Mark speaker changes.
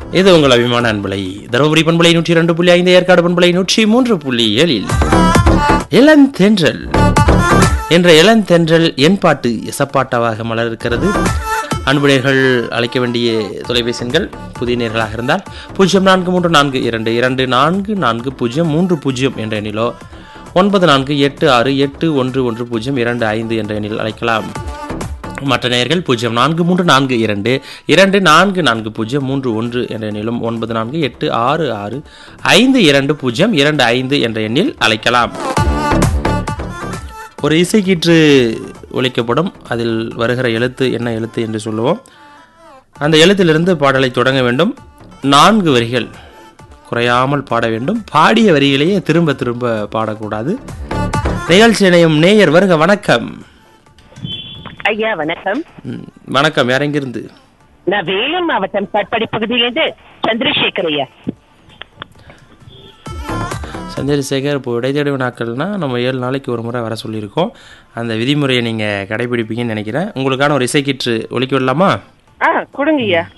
Speaker 1: இது உங்கள் அபிமான அன்பலை தருமபுரி பண்பலை நூற்றி இரண்டு புள்ளி ஐந்து ஏற்காடு பண்பலை நூற்றி மூன்று புள்ளி ஏழில் இளந்தென்றல் என்ற இளந்தென்றல் என் பாட்டு எசப்பாட்டாவாக மலர் இருக்கிறது அன்புடையர்கள் அழைக்க வேண்டிய தொலைபேசி எண்கள் புதிய நேர்களாக இருந்தால் பூஜ்ஜியம் நான்கு மூன்று நான்கு இரண்டு இரண்டு நான்கு நான்கு பூஜ்ஜியம் மூன்று பூஜ்ஜியம் என்ற எண்ணிலோ ஒன்பது நான்கு எட்டு ஆறு எட்டு ஒன்று ஒன்று பூஜ்ஜியம் இரண்டு ஐந்து என்ற எண்ணில் அழைக்கலாம் மற்ற நேயர்கள் பூஜ்ஜியம் நான்கு மூன்று நான்கு இரண்டு இரண்டு நான்கு நான்கு பூஜ்ஜியம் மூன்று ஒன்று என்ற எண்ணிலும் ஒன்பது நான்கு எட்டு ஆறு ஆறு ஐந்து இரண்டு பூஜ்ஜியம் இரண்டு ஐந்து என்ற எண்ணில் அழைக்கலாம் ஒரு இசைக்கீற்று ஒலிக்கப்படும் அதில் வருகிற எழுத்து என்ன எழுத்து என்று சொல்லுவோம் அந்த எழுத்திலிருந்து பாடலை தொடங்க வேண்டும் நான்கு வரிகள் குறையாமல் பாட வேண்டும் பாடிய வரிகளையே திரும்ப திரும்ப பாடக்கூடாது நிகழ்ச்சி இணையும் நேயர் வருக வணக்கம்
Speaker 2: ஐயா வணக்கம்
Speaker 1: ம், வணக்கம் யார் எங்கிருந்து
Speaker 2: நான் வேலூர் மாவட்டம் காட்பாடி பகுதியிலிருந்து சந்திரசேகர் ஐயா
Speaker 1: சந்திரசேகர் இப்போ இடைத்தேடு வினாக்கள்னா நம்ம ஏழு நாளைக்கு ஒரு முறை வர சொல்லியிருக்கோம் அந்த விதிமுறையை நீங்கள் கடைபிடிப்பீங்கன்னு நினைக்கிறேன் உங்களுக்கான ஒரு இசைக்கீற்று ஒலிக்க விடலாமா
Speaker 2: ஆ கொடுங்க ஐயா